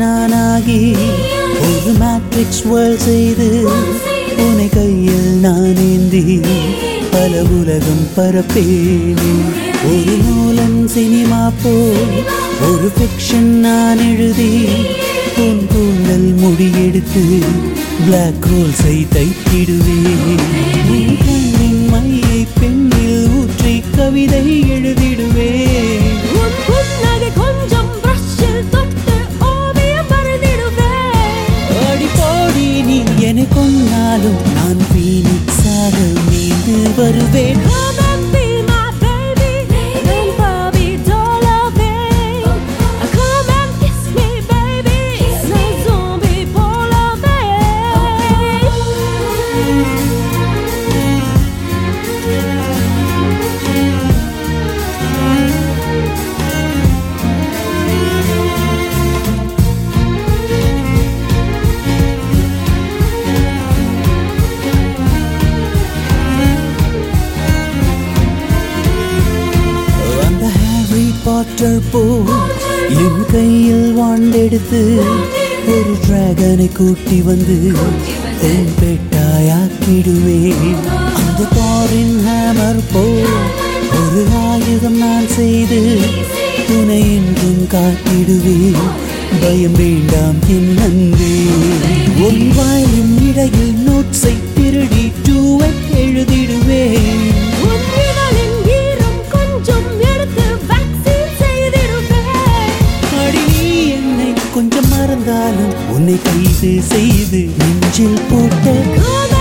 நானாகி ஒரு matrix world செய்து உனை கையில் நான் ஏந்தி பல உலகம் பரப்பேனே ஒரு நூலன் சினிமா போல் ஒரு ஃபிக்ஷன் நான் எழுதி உன் கூந்தல் முடியெடுத்து பிளாக் ஹோல்ஸை தைத்திடுவேன் உன் கண்ணின் மையை பெண்ணில் ஊற்றி கவிதை எழுதிடுவேன் உன் புன்னகை கொஞ்சம் பிரஷில் தொட்டு ஓவியம் வரைந்திடுவேன் அடி போடி நீ என்னை கொன்னாலும் நான் பீனிக்ஸாக மீண்டு வருவேன் Come and be my baby, then Barbie doll of it. Come and kiss me, baby, no zombie polar bear. அந்த ஹாரி பாட்டர் போ என் கையில் வாண்டெடுத்து ஒரு டிராகனை கூட்டி வந்து என் பெட்டாயாக்கிடுவேன் அந்த காரின் ஹேமர் போ ஒரு ஆயுதம் நான் செய்து துணை என்றும் காட்டிடுவேன் பயம் வேண்டாம் என் நன்றே உன் வாயின் இடையில் நோட்ஸை திருடி டூவை எழுதிடுவேன் உன் இதழின் ஈரம் கொஞ்சம் எடுத்து vaccine செய்திடுவேன். அடி நீ என்னை கொஞ்சம் மறந்தாலும் உன்னை கைது செய்து நெஞ்சில் போட்ட Come